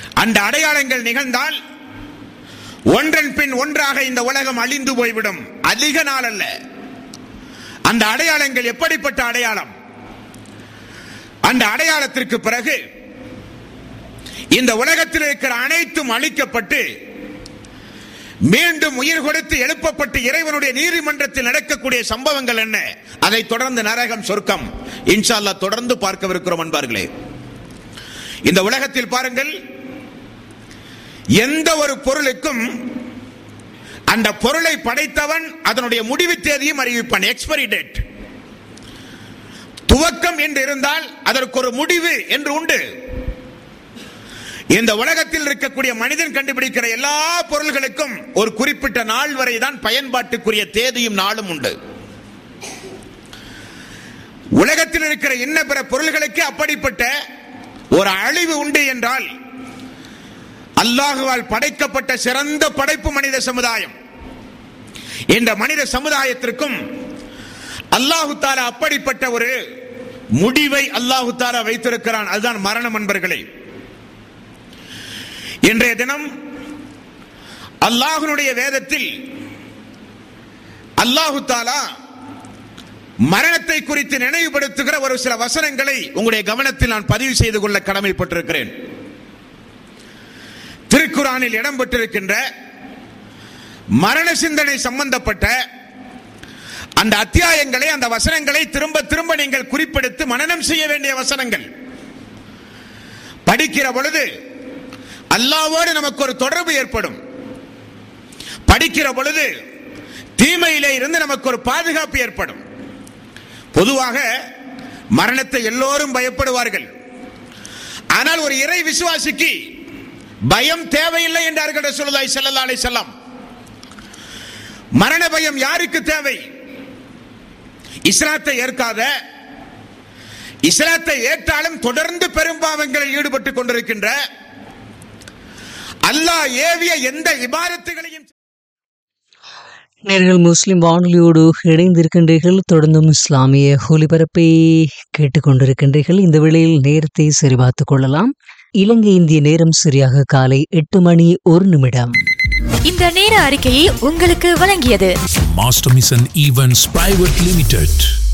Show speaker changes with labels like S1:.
S1: அந்த அடையாளங்கள் நிகழ்ந்தால் ஒன்றன் பின் ஒன்றாக இந்த உலகம் அழிந்து போய்விடும் அதிக நாள் அல்ல அந்த அடையாளங்கள் எப்படிப்பட்ட அடையாளம் அந்த அடையாளத்திற்கு பிறகு இந்த உலகத்தில் இருக்கிற அனைத்தும் அழிக்கப்பட்டு மீண்டும் உயிர் கொடுத்து எழுப்பப்பட்டு இறைவனுடைய நீதிமன்றத்தில் நடக்கக்கூடிய சம்பவங்கள் என்ன அதை தொடர்ந்து நரகம் சொர்க்கம் இன்ஷா அல்லாஹ் தொடர்ந்து பார்க்கவிருக்கிறோம் அன்பார்களே இந்த உலகத்தில் பாருங்கள் எந்த ஒரு பொருளுக்கும் அந்த பொருளை படைத்தவன் அதனுடைய முடிவு தேதியும் அறிவிப்பான் எக்ஸ்பைரி டேட் துவக்கம் என்று இருந்தால் அதற்கு ஒரு முடிவு என்று உண்டு இந்த உலகத்தில் இருக்கக்கூடிய மனிதன் கண்டுபிடிக்கிற எல்லா பொருள்களுக்கும் ஒரு குறிப்பிட்ட நாள் வரை தான் பயன்பாட்டுக்குரிய தேதியும் நாளும் உண்டு உலகத்தில் இருக்கிற இன்ன பிற பொருள்களுக்கு அப்படிப்பட்ட ஒரு அழிவு உண்டு என்றால் அல்லாஹுவால் படைக்கப்பட்ட சிறந்த படைப்பு மனித சமுதாயம் இந்த மனித சமுதாயத்திற்கும் அல்லாஹு தாலா அப்படிப்பட்ட ஒரு முடிவை அல்லாஹு தாலா வைத்திருக்கிறான் அதுதான் மரணம் என்பர்களே இன்றைய தினம் அல்லாஹனுடைய வேதத்தில் அல்லாஹு தாலா மரணத்தை குறித்து நினைவுபடுத்துகிற ஒரு சில வசனங்களை உங்களுடைய கவனத்தில் நான் பதிவு செய்து கொள்ள கடமைப்பட்டிருக்கிறேன் திருக்குறானில் இடம்பெற்றிருக்கின்ற மரண சிந்தனை சம்பந்தப்பட்ட அந்த அத்தியாயங்களை அந்த வசனங்களை திரும்ப திரும்ப நீங்கள் குறிப்பெடுத்து மனனம் செய்ய வேண்டிய வசனங்கள் படிக்கிற பொழுது அல்லாவோடு நமக்கு ஒரு தொடர்பு ஏற்படும் படிக்கிற பொழுது தீமையிலே இருந்து நமக்கு ஒரு பாதுகாப்பு ஏற்படும் பொதுவாக மரணத்தை எல்லோரும் பயப்படுவார்கள் ஆனால் ஒரு இறை விசுவாசிக்கு பயம் தேவையில்லை என்றார்கள் ரசூலுல்லாஹி ஸல்லல்லாஹு அலைஹி வஸல்லம் மரண பயம் யாருக்கு தேவை இஸ்லாத்தை ஏற்காத இஸ்லாத்தை ஏற்றாலும் தொடர்ந்து பெரும்பாவங்களில் ஈடுபட்டுக் கொண்டிருக்கின்ற அல்லாஹ் ஏவிய எந்த இபாரத்துகளையும்
S2: நேர்கள் முஸ்லிம் வானொலியோடு இணைந்திருக்கின்றீர்கள் தொடர்ந்தும் இஸ்லாமிய ஒலிபரப்பை கேட்டுக்கொண்டிருக்கின்றீர்கள் இந்த வேளையில் நேரத்தை சரிபார்த்துக் கொள்ளலாம் இலங்கை இந்திய நேரம் சரியாக காலை எட்டு மணி ஒரு நிமிடம்
S3: இந்த நேர அறிக்கையை உங்களுக்கு வழங்கியது
S4: Master Mission Events Private Limited.